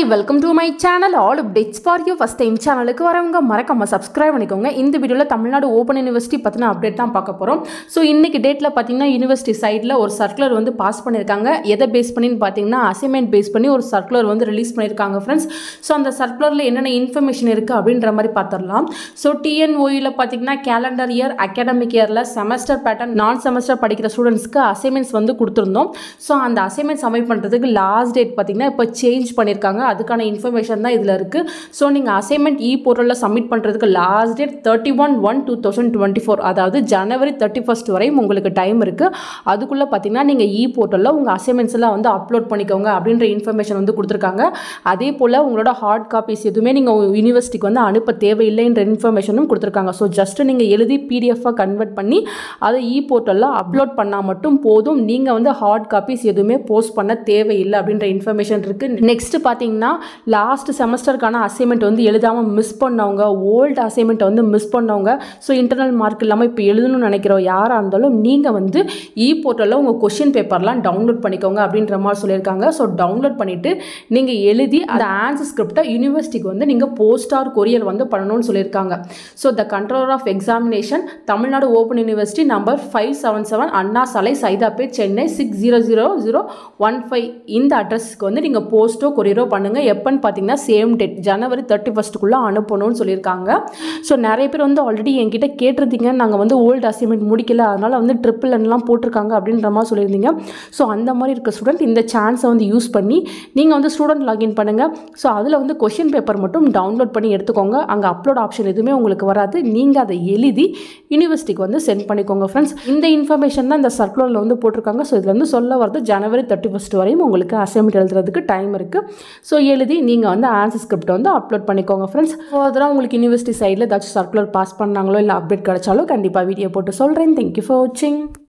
hi welcome to my channel all updates for you first time சேனலுக்கு வரவங்க மறக்காம subscribe பண்ணிக்கோங்க இந்த வீடியோவில் தமிழ்நாடு ஓப்பன் யூனிவர்சிட்டி பற்றின அப்டேட் தான் பார்க்க போகிறோம் ஸோ இன்னைக்கு டேட்டில் பார்த்தீங்கன்னா யூனிவர்சிட்டி சைடில் ஒரு சர்க்குலர் வந்து பாஸ் பண்ணியிருக்காங்க எதை பேஸ் பண்ணின்னு பார்த்தீங்கன்னா அசைன்மெண்ட் பேஸ் பண்ணி ஒரு சர்க்குலர் வந்து ரிலீஸ் பண்ணியிருக்காங்க ஃப்ரெண்ட்ஸ் ஸோ அந்த சர்க்குலரில் என்னென்ன இன்ஃபர்மேஷன் இருக்குது அப்படின்ற மாதிரி பார்த்துடலாம் ஸோ டிஎன்ஓயில் பார்த்தீங்கன்னா கேலண்டர் இயர் அகாடமிக் இயரில் செமஸ்டர் பேட்டர்ன் நான் செமஸ்டர் படிக்கிற ஸ்டூடெண்ட்ஸ்க்கு அசைன்மெண்ட்ஸ் வந்து கொடுத்துருந்தோம் ஸோ அந்த அசைன்மெண்ட் சப்மிட் பண்ணுறதுக்கு லாஸ்ட் டேட் பார்த்தீங்கன்னா இப்போ சேஞ்ச் பண்ணியிருக்காங்க அதுக்கான இன்ஃபர்மேஷன் தான் இதில் இருக்குது ஸோ நீங்கள் அசைன்மெண்ட் இ போர்ட்டலில் சப்மிட் பண்ணுறதுக்கு last date thirty one one two thousand twenty four அதாவது ஜனவரி தேர்ட்டி ஃபஸ்ட் வரையும் உங்களுக்கு டைம் இருக்குது அதுக்குள்ளே பார்த்தீங்கன்னா நீங்கள் இ போர்ட்டலில் உங்கள் அசைன்மெண்ட்ஸ் எல்லாம் வந்து அப்லோட் பண்ணிக்கோங்க அப்படின்ற இன்ஃபர்மேஷன் வந்து கொடுத்துருக்காங்க அதே போல் உங்களோட ஹார்ட் காப்பீஸ் எதுவுமே நீங்கள் யூனிவர்சிட்டிக்கு வந்து அனுப்ப தேவையில்லைன்ற இன்ஃபர்மேஷனும் கொடுத்துருக்காங்க ஸோ ஜஸ்ட் நீங்கள் எழுதி பிடிஎஃபாக கன்வெர்ட் பண்ணி அதை இ போர்ட்டலில் அப்லோட் பண்ணால் மட்டும் போதும் நீங்கள் வந்து ஹார்ட் காப்பீஸ் எதுவுமே போஸ்ட் பண்ண தேவையில்லை அப்படின்ற இன்ஃபர்மேஷன் இருக்குது நெக்ஸ்ட் பார்த்தீங்கன்னா லாஸ்ட் செமஸ்டருக்கான அசைன்மெண்ட் வந்து எழுதாமல் மிஸ் பண்ணவங்க ஓல்டு அசைன்மெண்ட்டை வந்து மிஸ் பண்ணவங்க ஸோ இன்டர்னல் மார்க் இல்லாமல் இப்போ எழுதணும்னு நினைக்கிறோம் யாராக இருந்தாலும் நீங்கள் வந்து இ போர்ட்டலில் உங்கள் கொஷின் பேப்பர்லாம் டவுன்லோட் பண்ணிக்கோங்க அப்படின்ற மாதிரி சொல்லியிருக்காங்க ஸோ டவுன்லோட் பண்ணிவிட்டு நீங்கள் எழுதி அந்த ஆன்சர் ஸ்கிரிப்டை யூனிவர்சிட்டிக்கு வந்து நீங்கள் போஸ்ட் ஆர் கொரியர் வந்து பண்ணணும்னு சொல்லியிருக்காங்க so the controller of examination Tamil Nadu open university number five seven seven Anna Salai Saidapet Chennai six zero zero zero one five இந்த அட்ரஸ்க்கு வந்து நீங்கள் போஸ்ட்டோ கொரியரோ பண்ணுங்கள் எப்போன்னு பார்த்தீங்கன்னா சேம் டேட் ஜனவரி தேர்ட்டி ஃபஸ்ட்டுக்குள்ளே அனுப்பணும்னு சொல்லியிருக்காங்க ஸோ நிறைய பேர் வந்து ஆல்ரெடி என்கிட்ட கேட்டிருந்தீங்க நாங்கள் வந்து ஓல்டு அசைன்மெண்ட் முடிக்கல அதனால் வந்து ட்ரிப்பிள் எல்லாம் போட்டிருக்காங்க அப்படின்ற மாதிரி சொல்லியிருந்தீங்க ஸோ அந்த மாதிரி இருக்க ஸ்டூடெண்ட் இந்த சான்ஸை வந்து யூஸ் பண்ணி நீங்கள் வந்து ஸ்டூடெண்ட் லாகின் பண்ணுங்கள் ஸோ அதில் வந்து கொஷின் பேப்பர் மட்டும் டவுன்லோட் பண்ணி எடுத்துக்கோங்க அங்கே அப்லோட் ஆப்ஷன் எதுவுமே உங்களுக்கு வராது நீங்கள் அதை எழுதி யூனிவர்சிட்டிக்கு வந்து சென்ட் பண்ணிக்கோங்க ஃப்ரெண்ட்ஸ் இந்த இன்ஃபர்மேஷன் தான் இந்த சர்க்குலரில் வந்து போட்டிருக்காங்க ஸோ இதில் வந்து சொல்ல வரது ஜனவரி தேர்ட்டி ஃபஸ்ட் வரையும் உங்களுக்கு அசைன்மெண்ட் எழுதுறதுக்கு டைம் இருக்குது ஸோ எழுதி நீங்கள் வந்து ஆன்சர் ஸ்கிரிப்ட் வந்து அப்லோட் பண்ணிக்கோங்க ஃப்ரெண்ட்ஸ் ஃபர்தராக உங்களுக்கு யூனிவர்சிட்டி சைடில் ஏதாச்சும் சர்க்குலர் பாஸ் பண்ணாங்களோ இல்லை அப்டேட் கிடைச்சாலும் கண்டிப்பாக வீடியோ போட்டு சொல்கிறேன் தேங்க்யூ ஃபார் வாட்சிங்